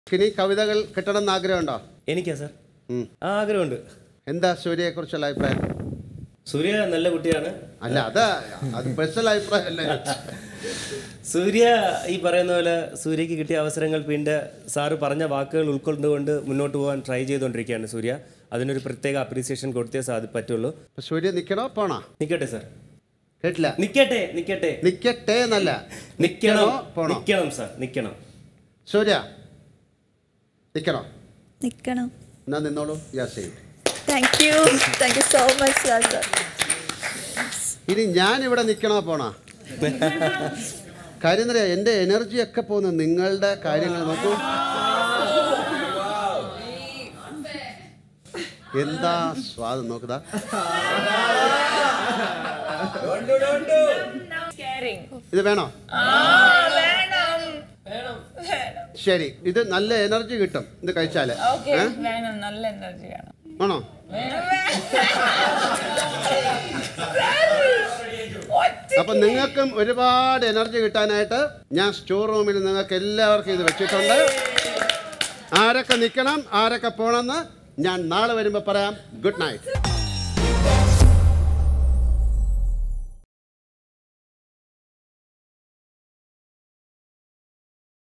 ഇനി കവിതകൾ കിട്ടണം എന്ന് ആഗ്രഹമുണ്ടോ എനിക്കാ സാർ ഉം. ആ ആഗ്രഹമുണ്ട് എന്താ സൂര്യയെക്കുറിച്ചുള്ള അഭിപ്രായം സൂര്യ നല്ല കുട്ടിയാണ് അല്ല അത് അത് പേഴ്സണൽ അഭിപ്രായം അല്ലേ സൂര്യ ഈ പറയുന്ന പോലെ സൂര്യക്ക് കിട്ടിയ അവസരങ്ങൾ പിന്നെ സാറ് പറഞ്ഞ വാക്കുകൾ ഉൾക്കൊണ്ടുകൊണ്ട് മുന്നോട്ട് പോകാൻ ട്രൈ ചെയ്തുകൊണ്ടിരിക്കുകയാണ് സൂര്യ അതിനൊരു പ്രത്യേക അപ്രീസിയേഷൻ കൊടുത്തേ സാധി പറ്റുള്ളൂ അപ്പൊ സൂര്യ നിക്കണോ പോണോ നിക്കട്ടെ സാർ കേട്ടില്ല നിക്കട്ടെ നിക്കട്ടെ നിക്കട്ടെ എന്നല്ല നിക്കണം പോണോ നിക്കണം സാർ നിക്കണം സൂര്യ നിക്കണോ നിൽക്കണം എന്നാ നിന്നോളൂ യാ ചെയ്യും thank you thank you so much sir ഇനി ഞാൻ ഇവിടെ നിൽക്കണോ പോണോ കാര്യം എന്താ എൻ്റെ എനർജി ഒക്കെ പോകുന്നു നിങ്ങളുടെ കാര്യങ്ങൾ നോക്കൂ എന്താ സ്വാദം നോക്കുതാ ഇത് വേണോ ശരി ഇത് നല്ല എനർജി കിട്ടും ഇത് കഴിച്ചാല് ഓക്കെ ഏ? വേണം നല്ല എനർജി വേണം ആണോ അപ്പൊ നിങ്ങൾക്കും ഒരുപാട് എനർജി കിട്ടാനായിട്ട് ഞാൻ സ്റ്റോർ റൂമിൽ നിങ്ങൾക്ക് എല്ലാവർക്കും ഇത് വെച്ചിട്ടുണ്ട് ആരൊക്കെ നിൽക്കണം ആരൊക്കെ പോകണമെന്ന് ഞാൻ നാളെ വരുമ്പോൾ പറയാം ഗുഡ് നൈറ്റ്